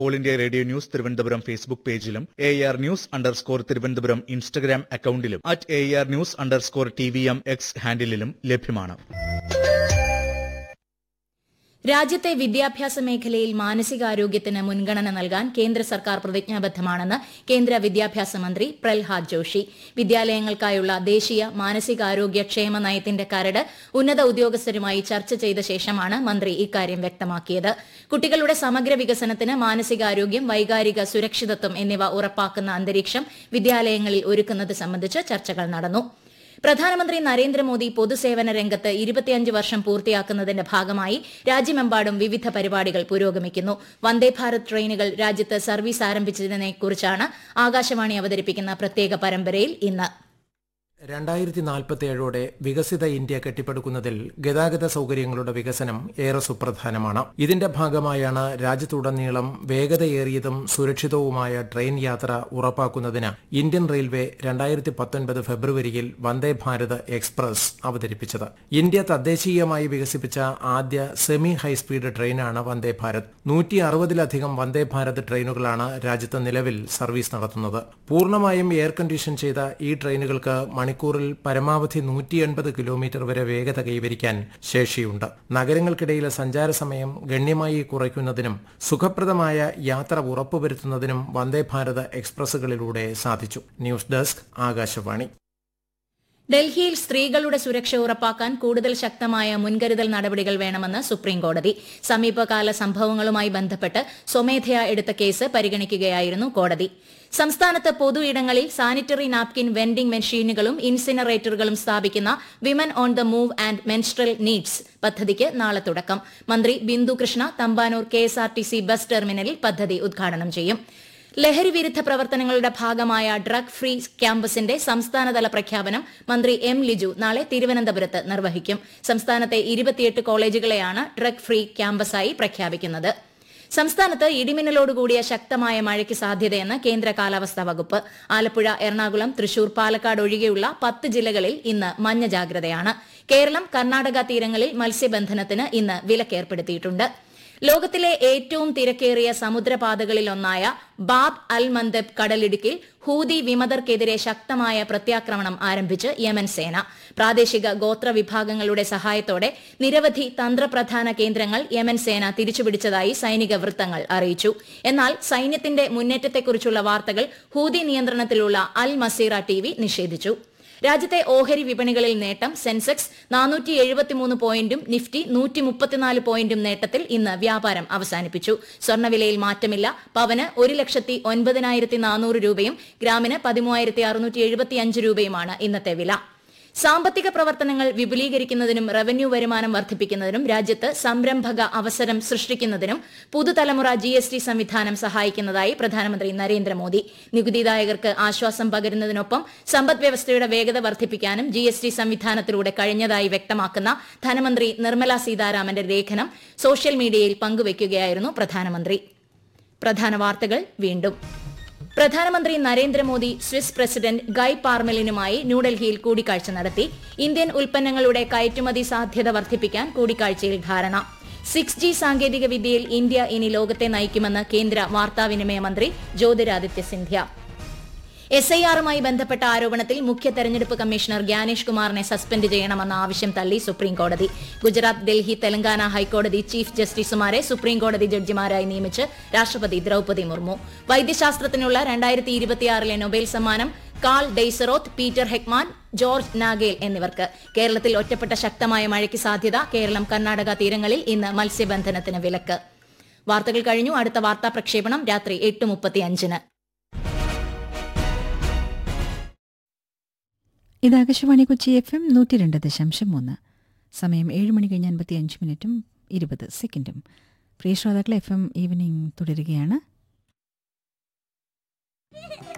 all India Radio News Thiruvananthapuram Facebook പേജിലും A R news underscore Thiruvananthapuram Instagram അക്കൌണ്ടിലും at A R news underscore T V M X ഹാൻഡിലും ലഭ്യമാണ് രാജ്യത്തെ വിദ്യാഭ്യാസ മേഖലയിൽ മാനസികാരോഗ്യത്തിന് മുൻഗണന നൽകാൻ കേന്ദ്ര സർക്കാർ പ്രതിജ്ഞാബദ്ധമാണെന്ന് കേന്ദ്ര വിദ്യാഭ്യാസ മന്ത്രി പ്രൽഹാദ് ജോഷി വിദ്യാലയങ്ങൾക്കായുള്ള ദേശീയ മാനസികാരോഗ്യ ക്ഷേമ നയത്തിന്റെ കരട് ഉന്നത ഉദ്യോഗസ്ഥരുമായി ചർച്ച ചെയ്ത ശേഷമാണ് മന്ത്രി ഇക്കാര്യം വ്യക്തമാക്കിയത് കുട്ടികളുടെ സമഗ്ര വികസനത്തിന് മാനസികാരോഗ്യം വൈകാരിക സുരക്ഷിതത്വം എന്നിവ ഉറപ്പാക്കുന്ന അന്തരീക്ഷം വിദ്യാലയങ്ങളിൽ ഒരുക്കുന്നത് സംബന്ധിച്ച് ചർച്ചകൾ നടന്നു പ്രധാനമന്ത്രി നരേന്ദ്രമോദി പൊതുസേവന രംഗത്ത് ഇരുപത്തിയഞ്ച് വർഷം പൂർത്തിയാക്കുന്നതിന്റെ ഭാഗമായി രാജ്യമെമ്പാടും വിവിധ പരിപാടികൾ പുരോഗമിക്കുന്നു വന്ദേഭാരത് ട്രെയിനുകൾ രാജ്യത്ത് സർവീസ് ആരംഭിച്ചതിനെക്കുറിച്ചാണ് ആകാശവാണി അവതരിപ്പിക്കുന്ന പ്രത്യേക പരമ്പരയിൽ ഇന്ന് രണ്ടായിരത്തി നാൽപ്പത്തി ഏഴോടെ വികസിത ഇന്ത്യ കെട്ടിപ്പടുക്കുന്നതിൽ ഗതാഗത സൗകര്യങ്ങളുടെ വികസനം ഏറെ സുപ്രധാനമാണ് ഇതിന്റെ ഭാഗമായാണ് രാജ്യത്തുടനീളം വേഗതയേറിയതും സുരക്ഷിതവുമായ ട്രെയിൻ യാത്ര ഉറപ്പാക്കുന്നതിന് ഇന്ത്യൻ റെയിൽവേ രണ്ടായിരത്തി പത്തൊൻപത് ഫെബ്രുവരിയിൽ വന്ദേ ഭാരത് എക്സ്പ്രസ് അവതരിപ്പിച്ചത് ഇന്ത്യ തദ്ദേശീയമായി വികസിപ്പിച്ച ആദ്യ സെമി ഹൈസ്പീഡ് ട്രെയിനാണ് വന്ദേ ഭാരത് നൂറ്റി അറുപതിലധികം വന്ദേ ഭാരത് ട്രെയിനുകളാണ് രാജ്യത്ത് നിലവിൽ സർവീസ് നടത്തുന്നത് പൂർണ്ണമായും എയർ കണ്ടീഷൻ ചെയ്ത ഈ ട്രെയിനുകൾക്ക് മണിക്കൂറിൽ പരമാവധി നൂറ്റി എൺപത് കിലോമീറ്റർ വരെ വേഗത കൈവരിക്കാൻ ശേഷിയുണ്ട് നഗരങ്ങൾക്കിടയിലെ സഞ്ചാര സമയം ഗണ്യമായി കുറയ്ക്കുന്നതിനും സുഖപ്രദമായ യാത്ര ഉറപ്പുവരുത്തുന്നതിനും വന്ദേ ഭാരത് എക്സ്പ്രസുകളിലൂടെ സാധിച്ചു ന്യൂസ് ഡെസ്ക് ആകാശവാണി ഡൽഹിയിൽ സ്ത്രീകളുടെ സുരക്ഷ ഉറപ്പാക്കാൻ കൂടുതൽ ശക്തമായ മുൻകരുതൽ നടപടികൾ വേണമെന്ന് സുപ്രീംകോടതി സമീപകാല സംഭവങ്ങളുമായി ബന്ധപ്പെട്ട് സ്വമേധയാ എടുത്ത കേസ് പരിഗണിക്കുകയായിരുന്നു കോടതി സംസ്ഥാനത്ത് പൊതു ഇടങ്ങളിൽ സാനിറ്ററി നാപ്കിൻ വെൻഡിംഗ് മെഷീനുകളും ഇൻസിനറേറ്ററുകളും സ്ഥാപിക്കുന്ന women on the move and menstrual needs പദ്ധതിക്ക് നാളെ തുടക്കം മന്ത്രി ബിന്ദു കൃഷ്ണ തമ്പാനൂർ കെഎസ്ആർടിസി ബസ് ടെർമിനലിൽ പദ്ധതി ഉദ്ഘാടനം ചെയ്യും ലഹരി വിരുദ്ധ പ്രവർത്തനങ്ങളുടെ ഭാഗമായ ഡ്രഗ് ഫ്രീ ക്യാമ്പസിന്റെ സംസ്ഥാനതല പ്രഖ്യാപനം മന്ത്രി എം ലിജു നാളെ തിരുവനന്തപുരത്ത് നിർവഹിക്കും സംസ്ഥാനത്തെ ഇരുപത്തിയെട്ട് കോളേജുകളെയാണ് ഡ്രഗ് ഫ്രീ ക്യാമ്പസായി പ്രഖ്യാപിക്കുന്നത് സംസ്ഥാനത്ത് ഇടിമിന്നലോടുകൂടിയ ശക്തമായ മഴയ്ക്ക് സാധ്യതയെന്ന് കേന്ദ്ര കാലാവസ്ഥാ വകുപ്പ് ആലപ്പുഴ എറണാകുളം തൃശൂർ പാലക്കാട് ഒഴികെയുള്ള പത്ത് ജില്ലകളിൽ ഇന്ന് മഞ്ഞ ജാഗ്രതയാണ് കേരളം കർണാടക തീരങ്ങളിൽ മത്സ്യബന്ധനത്തിന് ഇന്ന് വിലക്കേർപ്പെടുത്തിയിട്ടുണ്ട് ലോകത്തിലെ ഏറ്റവും തിരക്കേറിയ സമുദ്രപാതകളിലൊന്നായ ബാബ് അൽ മന്ദബ് കടലിടുക്കിൽ ഹൂതി വിമതർക്കെതിരെ ശക്തമായ പ്രത്യാക്രമണം ആരംഭിച്ച് യമൻ സേന പ്രാദേശിക ഗോത്ര വിഭാഗങ്ങളുടെ സഹായത്തോടെ നിരവധി തന്ത്രപ്രധാന കേന്ദ്രങ്ങൾ യമൻ സേന തിരിച്ചുപിടിച്ചതായി സൈനിക വൃത്തങ്ങൾ അറിയിച്ചു എന്നാൽ സൈന്യത്തിന്റെ മുന്നേറ്റത്തെക്കുറിച്ചുള്ള വാർത്തകൾ ഹൂതി നിയന്ത്രണത്തിലുള്ള അൽ മസീറ ടി നിഷേധിച്ചു രാജ്യത്തെ ഓഹരി വിപണികളിൽ നേട്ടം സെൻസെക്സ് നാനൂറ്റി എഴുപത്തിമൂന്ന് പോയിന്റും നിഫ്റ്റി നൂറ്റി മുപ്പത്തിനാല് പോയിന്റും നേട്ടത്തിൽ ഇന്ന് വ്യാപാരം അവസാനിപ്പിച്ചു സ്വർണ്ണവിലയിൽ മാറ്റമില്ല പവന് ഒരു ലക്ഷത്തി ഒൻപതിനായിരത്തി നാനൂറ് രൂപയും ഗ്രാമിന് പതിമൂവായിരത്തി അറുന്നൂറ്റി എഴുപത്തിയഞ്ച് രൂപയുമാണ് ഇന്നത്തെ വില സാമ്പത്തിക പ്രവർത്തനങ്ങൾ വിപുലീകരിക്കുന്നതിനും റവന്യൂ വരുമാനം വർദ്ധിപ്പിക്കുന്നതിനും രാജ്യത്ത് സംരംഭക അവസരം സൃഷ്ടിക്കുന്നതിനും പുതുതലമുറ ജി എസ് ടി സംവിധാനം സഹായിക്കുന്നതായി പ്രധാനമന്ത്രി നരേന്ദ്രമോദി നികുതിദായകർക്ക് ആശ്വാസം പകരുന്നതിനൊപ്പം സമ്പദ് വ്യവസ്ഥയുടെ വേഗത വർദ്ധിപ്പിക്കാനും ജി എസ് ടി സംവിധാനത്തിലൂടെ കഴിഞ്ഞതായി വ്യക്തമാക്കുന്ന ധനമന്ത്രി നിർമ്മല സീതാരാമന്റെ ലേഖനം സോഷ്യൽ മീഡിയയിൽ പങ്കുവയ്ക്കുകയായിരുന്നു പ്രധാനമന്ത്രി പ്രധാന വാർത്തകൾ വീണ്ടും പ്രധാനമന്ത്രി നരേന്ദ്രമോദി സ്വിസ് പ്രസിഡന്റ് ഗൈ പാർമെലിനുമായി ന്യൂഡൽഹിയിൽ കൂടിക്കാഴ്ച നടത്തി ഇന്ത്യൻ ഉൽപ്പന്നങ്ങളുടെ കയറ്റുമതി സാധ്യത വർദ്ധിപ്പിക്കാൻ കൂടിക്കാഴ്ചയിൽ ധാരണ സിക്സ് ജി സാങ്കേതിക വിദ്യയിൽ ഇന്ത്യ ഇനി ലോകത്തെ നയിക്കുമെന്ന് കേന്ദ്ര വാർത്താവിനിമയ മന്ത്രി ജ്യോതിരാദിത്യ സിന്ധ്യ എസ് ഐ ആറുമായി ബന്ധപ്പെട്ട ആരോപണത്തിൽ മുഖ്യ തെരഞ്ഞെടുപ്പ് കമ്മീഷണർ ഗ്യാനേഷ് കുമാറിനെ സസ്പെൻഡ് ചെയ്യണമെന്ന ആവശ്യം തള്ളി സുപ്രീംകോടതി ഗുജറാത്ത് ഡൽഹി തെലങ്കാന ഹൈക്കോടതി ചീഫ് ജസ്റ്റിസുമാരെ സുപ്രീംകോടതി ജഡ്ജിമാരായി നിയമിച്ച് രാഷ്ട്രപതി ദ്രൌപതി മുർമു വൈദ്യശാസ്ത്രത്തിനുള്ള രണ്ടായിരത്തി ഇരുപത്തിയാറിലെ നൊബേൽ സമ്മാനം Karl Deisseroth Peter Heckman George Nagel എന്നിവർക്ക് കേരളത്തിൽ ഒറ്റപ്പെട്ട ശക്തമായ മഴയ്ക്ക് സാധ്യത കേരളം കർണാടക തീരങ്ങളിൽ ഇന്ന് മത്സ്യബന്ധനത്തിന് വിലക്ക് വാർത്തകൾ കഴിഞ്ഞു അടുത്ത വാർത്താ പ്രക്ഷേപണം രാത്രി എട്ട് മുപ്പത്തിയഞ്ചിന് ഇത് ആകാശവാണി കൊച്ചി എഫ് എം നൂറ്റി രണ്ട് ദശാംശം മൂന്ന് സമയം ഏഴ് മണി കഴിഞ്ഞ് അൻപത്തി അഞ്ച് മിനിറ്റും ഇരുപത് സെക്കൻഡും പ്രിയ ശ്രോതാക്കൾ എഫ് എം ഈവനിംഗ് തുടരുകയാണ്